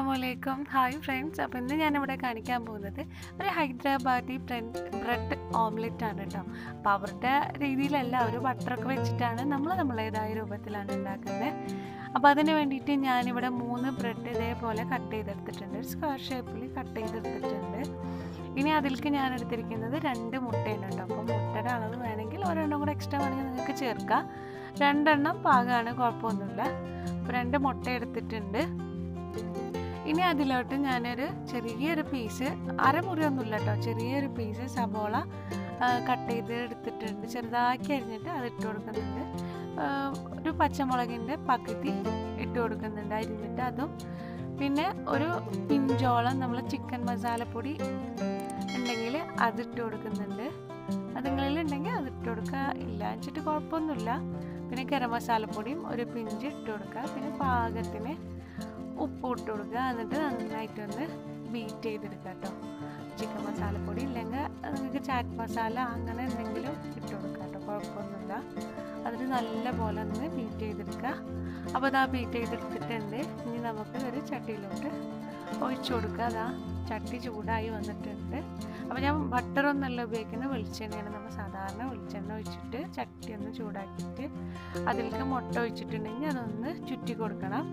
അസ്സാമലൈക്കും hi friends അപ്പോൾ ഇന്ന് ഞാനിവിടെ കാണിക്കാൻ പോകുന്നത് ഒരു ഹൈദരാബാദി ബ്രെഡ് ബ്രെഡ് ഓംലെറ്റ് ആണ് കേട്ടോ അപ്പോൾ അവരുടെ രീതിയിലല്ല ഒരു ബട്ടറൊക്കെ വെച്ചിട്ടാണ് നമ്മൾ നമ്മളേതായ രൂപത്തിലാണ് ഉണ്ടാക്കുന്നത് അപ്പോൾ അതിന് വേണ്ടിയിട്ട് ഞാനിവിടെ മൂന്ന് ബ്രെഡ് ഇതേപോലെ കട്ട് ചെയ്തെടുത്തിട്ടുണ്ട് ഒരു സ്ക്വയർ ഷേപ്പിൽ കട്ട് ചെയ്തെടുത്തിട്ടുണ്ട് ഇനി അതിലേക്ക് ഞാൻ എടുത്തിരിക്കുന്നത് രണ്ട് മുട്ടയാണ് കേട്ടോ അപ്പോൾ മുട്ടയുടെ അളവ് വേണമെങ്കിൽ ഒരെണ്ണം കൂടെ എക്സ്ട്രാ വേണമെങ്കിൽ നിങ്ങൾക്ക് ചേർക്കാം രണ്ടെണ്ണം പാകമാണ് കുഴപ്പമൊന്നുമില്ല അപ്പോൾ രണ്ട് മുട്ട എടുത്തിട്ടുണ്ട് ഇനി അതിലോട്ട് ഞാനൊരു ചെറിയൊരു പീസ് അരമുറിയൊന്നുമില്ല കേട്ടോ ചെറിയൊരു പീസ് സബോള കട്ട് ചെയ്ത് എടുത്തിട്ടുണ്ട് ചെറുതാക്കി അരിഞ്ഞിട്ട് അത് ഇട്ട് കൊടുക്കുന്നുണ്ട് ഒരു പച്ചമുളകിൻ്റെ പകുതി ഇട്ട് കൊടുക്കുന്നുണ്ട് അരിഞ്ഞിട്ട് അതും പിന്നെ ഒരു പിഞ്ചോളം നമ്മൾ ചിക്കൻ മസാലപ്പൊടി ഉണ്ടെങ്കിൽ അതിട്ട് കൊടുക്കുന്നുണ്ട് അത് നിങ്ങളിൽ ഉണ്ടെങ്കിൽ അത് ഇട്ട് കൊടുക്കുക ഇല്ല വെച്ചിട്ട് കുഴപ്പമൊന്നുമില്ല പിന്നെ ഗരം മസാലപ്പൊടിയും ഒരു പിഞ്ച് ഇട്ട് കൊടുക്കുക പിന്നെ പാകത്തിന് ഉപ്പ് ഇട്ട് കൊടുക്കുക എന്നിട്ട് നന്നായിട്ടൊന്ന് ബീറ്റ് ചെയ്തെടുക്കുക കേട്ടോ ചിക്കൻ മസാലപ്പൊടി ഇല്ലെങ്കിൽ നിങ്ങൾക്ക് ചാറ്റ് മസാല അങ്ങനെ എന്തെങ്കിലും ഇട്ട് കൊടുക്കുക കേട്ടോ കുഴപ്പമൊന്നുമില്ല അതിന് നല്ല പോലെ ഒന്ന് ബീറ്റ് ചെയ്തെടുക്കുക അപ്പോൾ അതാ ബീറ്റ് ചെയ്തെടുത്തിട്ടുണ്ട് ഇനി നമുക്ക് ഒരു ചട്ടിയിലോട്ട് ഒഴിച്ചു കൊടുക്കുക അതാ ചട്ടി ചൂടായി വന്നിട്ടുണ്ട് അപ്പോൾ ഞാൻ ബട്ടറൊന്നല്ല ഉപയോഗിക്കുന്നത് വെളിച്ചെണ്ണയാണ് നമ്മൾ സാധാരണ വെളിച്ചെണ്ണ ഒഴിച്ചിട്ട് ചട്ടി ഒന്ന് ചൂടാക്കിയിട്ട് അതിലേക്ക് മുട്ട ഒഴിച്ചിട്ടുണ്ടെങ്കിൽ അതൊന്ന് ചുറ്റി കൊടുക്കണം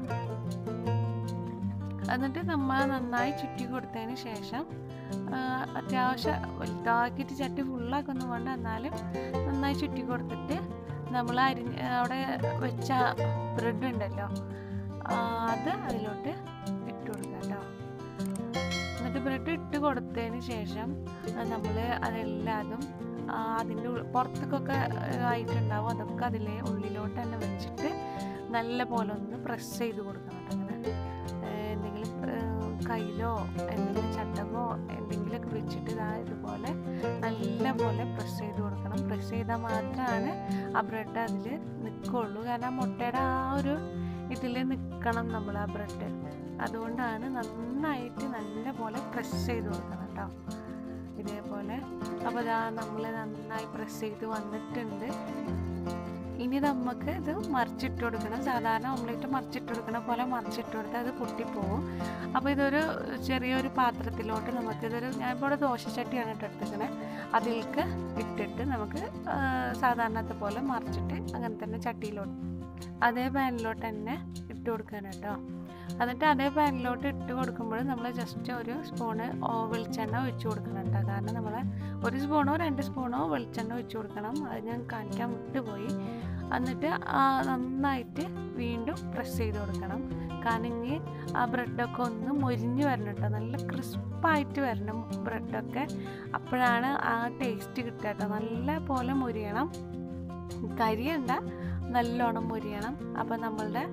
എന്നിട്ട് നമ്മൾ നന്നായി ചുറ്റി കൊടുത്തതിന് ശേഷം അത്യാവശ്യം വലുതാക്കിയിട്ട് ചട്ടി ഫുള്ളാക്കൊന്നും വേണ്ട എന്നാലും നന്നായി ചുറ്റി കൊടുത്തിട്ട് നമ്മൾ അരിഞ്ഞ് അവിടെ വെച്ച ബ്രെഡ് ഉണ്ടല്ലോ അത് അതിലോട്ട് ഇട്ട് കൊടുക്കുക കേട്ടോ എന്നിട്ട് ബ്രെഡ് ഇട്ട് കൊടുത്തതിന് ശേഷം നമ്മൾ അതെല്ലാതും അതിൻ്റെ പുറത്തേക്കൊക്കെ ആയിട്ടുണ്ടാവും അതൊക്കെ അതിലെ ഉള്ളിലോട്ട് തന്നെ വെച്ചിട്ട് നല്ല പോലെ ഒന്ന് പ്രസ് ചെയ്ത് കൊടുക്കണം അങ്ങനെ എന്തെങ്കിലും കയ്യിലോ എന്തെങ്കിലും ചട്ടമോ എന്തെങ്കിലുമൊക്കെ വെച്ചിട്ട് ഇതാ ഇതുപോലെ നല്ല പോലെ പ്രസ് ചെയ്ത് കൊടുക്കണം പ്രസ് ചെയ്താൽ മാത്രമാണ് ആ ബ്രെഡ് അതിൽ നിൽക്കുള്ളൂ കാരണം ആ മുട്ടയുടെ ആ ഒരു ഇതിൽ നിൽക്കണം നമ്മൾ ആ ബ്രെഡ് അതുകൊണ്ടാണ് നന്നായിട്ട് നല്ല പോലെ പ്രസ് ചെയ്ത് കൊടുക്കണം കേട്ടോ ഇതേപോലെ അപ്പോൾ ഇതാ നമ്മൾ നന്നായി പ്രസ് ചെയ്ത് വന്നിട്ടുണ്ട് ഇനി നമുക്ക് ഇത് മറിച്ചിട്ട് കൊടുക്കണം സാധാരണ ഓംലേറ്റ് മറിച്ചിട്ട് കൊടുക്കണ പോലെ മറിച്ചിട്ട് കൊടുത്താൽ അത് പൊട്ടിപ്പോവും അപ്പോൾ ഇതൊരു ചെറിയൊരു പാത്രത്തിലോട്ട് നമുക്കിതൊരു ഞാനിപ്പോൾ ഇവിടെ ദോശച്ചട്ടിയാണ് ഇട്ട് എടുത്തിരിക്കണേ അതിലേക്ക് ഇട്ടിട്ട് നമുക്ക് സാധാരണത്തെ പോലെ മറിച്ചിട്ട് അങ്ങനെ തന്നെ ചട്ടിയിലോട്ട് അതേ പാനിലോട്ട് തന്നെ ഇട്ട് കൊടുക്കണം കേട്ടോ എന്നിട്ട് അതേ പാനിലോട്ട് ഇട്ട് കൊടുക്കുമ്പോൾ നമ്മൾ ജസ്റ്റ് ഒരു സ്പൂണ് വെളിച്ചെണ്ണ ഒഴിച്ചു കൊടുക്കണം കേട്ടോ കാരണം നമ്മൾ ഒരു സ്പൂണോ രണ്ട് സ്പൂണോ വെളിച്ചെണ്ണ ഒഴിച്ചു കൊടുക്കണം അത് ഞാൻ കാണിക്കാൻ വിട്ടുപോയി എന്നിട്ട് നന്നായിട്ട് വീണ്ടും പ്രസ് ചെയ്ത് കൊടുക്കണം കാരണം ഇനി ആ ബ്രെഡൊക്കെ ഒന്ന് മൊരിഞ്ഞ് വരണം കേട്ടോ നല്ല ക്രിസ്പായിട്ട് വരണം ബ്രെഡൊക്കെ അപ്പോഴാണ് ആ ടേസ്റ്റ് കിട്ടുക കേട്ടോ നല്ല പോലെ മൊരിയണം കരിയണ്ട നല്ലോണം മൊരിയണം അപ്പോൾ നമ്മളുടെ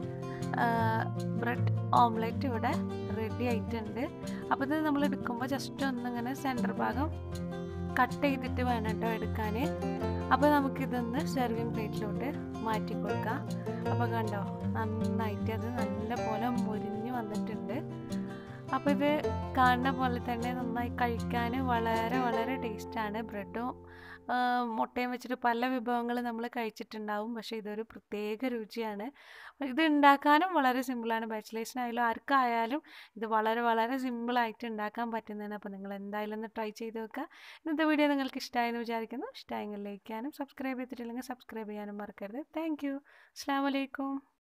ബ്രെഡ് ഓംലെറ്റ് ഇവിടെ റെഡി ആയിട്ടുണ്ട് അപ്പോൾ ഇത് നമ്മൾ എടുക്കുമ്പോൾ ജസ്റ്റ് ഒന്നിങ്ങനെ സെൻറ്റർ ഭാഗം കട്ട് ചെയ്തിട്ട് വേണം കേട്ടോ എടുക്കാൻ അപ്പോൾ നമുക്കിതൊന്ന് സെർവിങ് പ്ലേറ്റിലോട്ട് മാറ്റി കൊടുക്കാം അപ്പോൾ കണ്ടോ നന്നായിട്ട് അത് നല്ല പോലെ മുരിഞ്ഞ് വന്നിട്ടുണ്ട് അപ്പോൾ ഇത് കാണുന്ന പോലെ തന്നെ നന്നായി കഴിക്കാൻ വളരെ വളരെ ടേസ്റ്റാണ് ബ്രെഡും മുട്ടയും വെച്ചിട്ട് പല വിഭവങ്ങൾ നമ്മൾ കഴിച്ചിട്ടുണ്ടാവും പക്ഷേ ഇതൊരു പ്രത്യേക രുചിയാണ് ഇത് ഉണ്ടാക്കാനും വളരെ സിമ്പിളാണ് ബാച്ചിലേഴ്സിനായാലും ആർക്കായാലും ഇത് വളരെ വളരെ സിമ്പിളായിട്ട് ഉണ്ടാക്കാൻ പറ്റുന്നതാണ് അപ്പോൾ നിങ്ങൾ എന്തായാലും ഒന്ന് ട്രൈ ചെയ്ത് നോക്കുക ഇന്നത്തെ വീഡിയോ നിങ്ങൾക്ക് ഇഷ്ടമായെന്ന് വിചാരിക്കുന്നു ഇഷ്ടമായെങ്കിൽ ലൈക്ക് ചെയ്യാനും സബ്സ്ക്രൈബ് ചെയ്തിട്ടില്ലെങ്കിൽ സബ്സ്ക്രൈബ് ചെയ്യാനും മറക്കരുത് താങ്ക് യു അസ്സാം വലൈക്കും